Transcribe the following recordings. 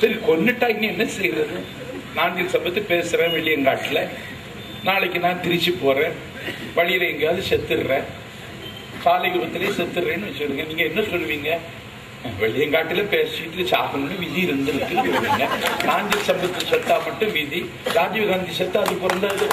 சரி கொன்னுட்டா இங்க என்ன செய்யறது நாஞ்சில் சம்பத்து பேசுறேன் வெளியங்காட்டுல நாளைக்கு நான் திருச்சி போறேன் வழியில எங்கேயாவது செத்துடுறேன் சாலை விபத்திலே செத்துடுறேன்னு வச்சுடுங்க நீங்க என்ன சொல்லுவீங்க வெளியங்காட்டுல பேசிட்டு சாகணும்னு விதி இருந்திருக்கு நாஞ்சில் சம்பத்து செத்தா மட்டும் விதி ராஜீவ்காந்தி செத்தா அது பிறந்தது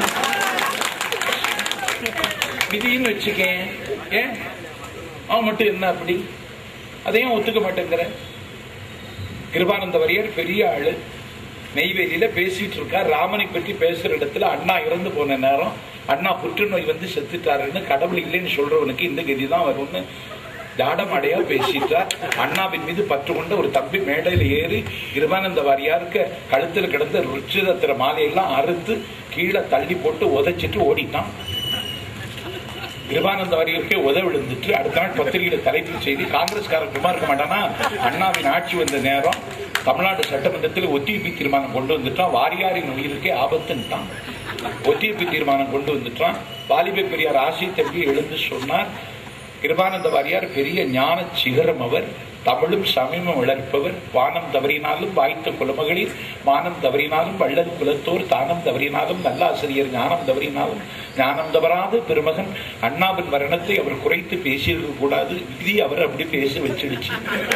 விதின்னு வச்சுக்கேன் ஏன் அவன் மட்டும் என்ன அப்படி அதையும் ஒத்துக்க மாட்டேங்கிற கிருபானந்த வாரியார் பெரிய ஆளு நெய்வேலியில பேசிட்டு இருக்கார் ராமனை பற்றி பேசுற இடத்துல அண்ணா இறந்து போன நேரம் அண்ணா புற்றுநோய் வந்து செத்துட்டாருன்னு கடவுள் இல்லைன்னு சொல்றவனுக்கு இந்த கதி தான் வரும்னு ஜாடமாடையா பேசிட்டார் அண்ணாவின் மீது பற்று கொண்ட ஒரு தம்பி மேடையில ஏறி கிருபானந்த வாரியாருக்கு கழுத்துல கிடந்த ருச்சிரத்திர மாலையெல்லாம் அறுத்து கீழே தள்ளி போட்டு உதைச்சிட்டு ஓடிட்டான் கிருபானந்த வாரியருக்கே உதவி விழுந்துட்டு அடுத்த நாள் பத்திரிகையில தலைப்பு செய்தி காங்கிரஸ்காரன் சும்மா இருக்க மாட்டானா அண்ணாவின் ஆட்சி வந்த நேரம் தமிழ்நாடு சட்டமன்றத்தில் ஒத்திவைப்பு தீர்மானம் கொண்டு வந்துட்டான் வாரியாரின் உயிருக்கே ஆபத்துன்ட்டான் ஒத்திவைப்பு தீர்மானம் கொண்டு வந்துட்டான் வாலிப பெரியார் ஆசி தம்பி எழுந்து சொன்னார் கிருபானந்த வாரியார் பெரிய ஞான சிகரம் அவர் தமிழும் சமயமும் வளர்ப்பவர் வானம் தவறினாலும் வாய்த்த குலமகளிர் மானம் தவறினாலும் வள்ளல் குலத்தோர் தானம் தவறினாலும் நல்லாசிரியர் ஞானம் தவறினாலும் ஞானம் தவறாத பெருமகன் அண்ணாவின் மரணத்தை அவர் குறைத்து பேசியிருக்க கூடாது விதி அவர் அப்படி பேசி வச்சிடுச்சு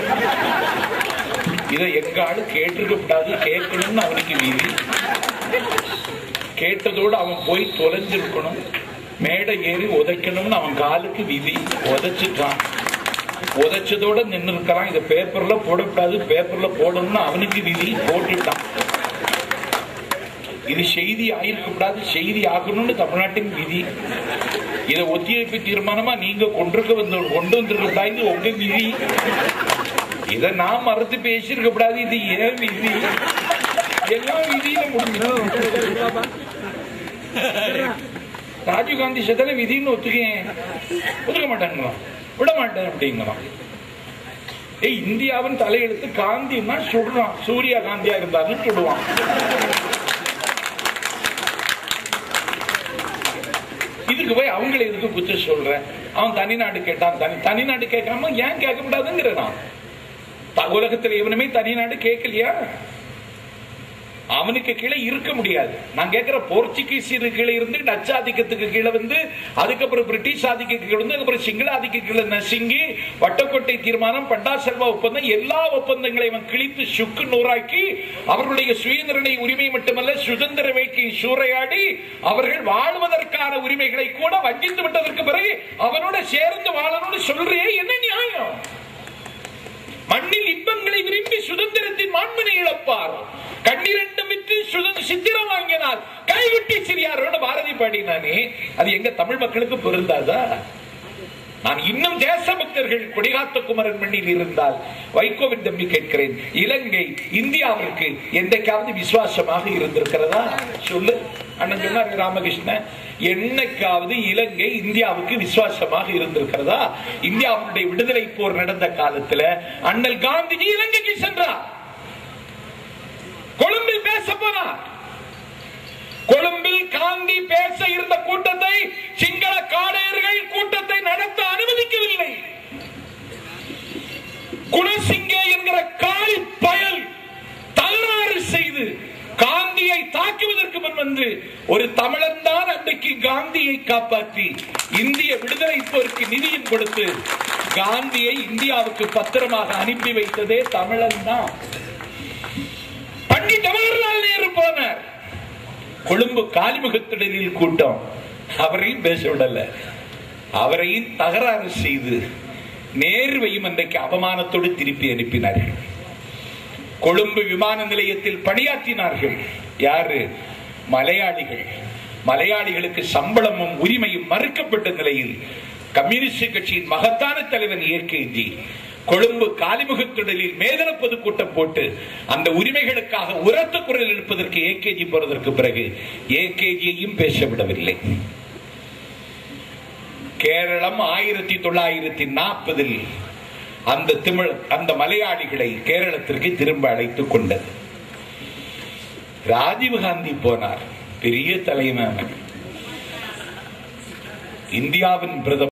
இதை எங்க ஆளு கேட்டிருக்க கூடாது கேட்கணும்னு அவனுக்கு விதி கேட்டதோடு அவன் போய் தொலைஞ்சிருக்கணும் மேடை ஏறி உதைக்கணும்னு அவன் காலுக்கு விதி உதைச்சிட்டான் உதைச்சதோட நின்று இருக்கிறான் இதை பேப்பர்ல போடக்கூடாது பேப்பர்ல போடணும்னு அவனுக்கு விதி போட்டுட்டான் இது செய்தி ஆயிருக்க கூடாது செய்தி ஆகணும்னு தமிழ்நாட்டின் விதி இதை ஒத்திவைப்பு தீர்மானமா நீங்க கொண்டிருக்க வந்து கொண்டு வந்திருக்கா இது உங்க விதி இதை நான் மறுத்து பேசியிருக்க கூடாது இது ஏன் விதி எல்லாம் விதியில முடிஞ்சிடும் ராஜீவ்காந்தி செத்தல விதின்னு ஒத்துக்கேன் ஒத்துக்க மாட்டேங்கிறான் விட மாட்டேன் அப்படிங்கிறான் ஏய் இந்தியாவின் தலையெழுத்து காந்தின்னா சுடுறான் சூர்யா காந்தியா இருந்தாலும் சுடுவான் இதுக்கு போய் அவங்களை எதுக்கு குத்து சொல்றேன் அவன் தனிநாடு கேட்டான் தனி தனிநாடு கேட்காம ஏன் கேட்க கூடாதுங்கிறான் உலகத்தில் எவனுமே தனிநாடு கேட்கலையா அவனுக்கு கீழே இருக்க முடியாது நான் கேட்கிற போர்ச்சுகீசியருக்கு கீழே இருந்து டச் ஆதிக்கத்துக்கு கீழே வந்து அதுக்கப்புறம் பிரிட்டிஷ் ஆதிக்கத்துக்கு கீழே வந்து அதுக்கப்புறம் சிங்கள ஆதிக்க கீழே நசுங்கி வட்டக்கோட்டை தீர்மானம் பண்டா செல்வா ஒப்பந்தம் எல்லா ஒப்பந்தங்களையும் அவன் கிழித்து சுக்கு நூறாக்கி அவர்களுடைய சுயநிர்ணய உரிமை மட்டுமல்ல சுதந்திர வேட்கையை சூறையாடி அவர்கள் வாழ்வதற்கான உரிமைகளை கூட வஞ்சித்து விட்டதற்கு பிறகு அவனோட சேர்ந்து வாழணும்னு சொல்றே என்ன நியாயம் மண்ணில் இன்பங்களை விரும்பி சுதந்திரத்தின் மாண்பினை இழப்பார் கண்ணீரண்டம் விட்டு சுதந்திர சித்திரம் வாங்கினார் கைவிட்டி சிறியாரோட பாரதி பாடினானே அது எங்க தமிழ் மக்களுக்கு பொருந்தாதா நான் இன்னும் தேசபக்தர்கள் கொடிகாத்த குமரன் மண்ணில் இருந்தால் வைகோவின் தம்பி கேட்கிறேன் இலங்கை இந்தியாவிற்கு என்றைக்காவது விசுவாசமாக இருந்திருக்கிறதா சொல்லு அண்ணன் சொன்னார் ராமகிருஷ்ணன் என்னைக்காவது இலங்கை இந்தியாவுக்கு விசுவாசமாக இருந்திருக்கிறதா இந்தியாவுடைய விடுதலை போர் நடந்த காலத்துல அண்ணல் காந்திஜி இலங்கைக்கு சென்றார் கொழும்பில் பேச போனார் கொழும்பில் காந்தி பேச இருந்த கூட்டத்தை சிங்கள காடையர்கள் கூட்டத்தை நடத்த அனுமதிக்கவில்லை குணசிங்கே என்கிற காலி பயல் தகராறு செய்து காந்தியை தாக்குவதற்கு முன் வந்து ஒரு தமிழன் தான் அன்றைக்கு காந்தியை காப்பாற்றி இந்திய விடுதலை போருக்கு நிதியும் கொடுத்து காந்தியை இந்தியாவுக்கு பத்திரமாக அனுப்பி வைத்ததே தமிழன் தான் பண்டிட் ஜவஹர்லால் நேரு போனார் கொழும்பு காலிமுகத்திடலில் கூட்டம் அவரையும் பேச விடல அவரையும் தகராறு செய்து நேருவையும் அன்றைக்கு அவமானத்தோடு திருப்பி அனுப்பினார்கள் கொழும்பு விமான நிலையத்தில் பணியாற்றினார்கள் யாரு மலையாளிகள் மலையாளிகளுக்கு சம்பளமும் உரிமையும் மறுக்கப்பட்ட நிலையில் கம்யூனிஸ்ட் கட்சியின் மகத்தான தலைவர் ஏகேஜி கொழும்பு காலிமுகத்துடலில் மேதன பொதுக்கூட்டம் போட்டு அந்த உரிமைகளுக்காக உரத்த குரல் எழுப்பதற்கு ஏகேஜி போறதற்கு பிறகு ஏகேஜியையும் பேச விடவில்லை கேரளம் ஆயிரத்தி தொள்ளாயிரத்தி நாற்பதில் அந்த தமிழ் அந்த மலையாளிகளை கேரளத்திற்கு திரும்ப அழைத்துக் கொண்டது ராஜீவ்காந்தி போனார் பெரிய தலைவன் இந்தியாவின் பிரதமர்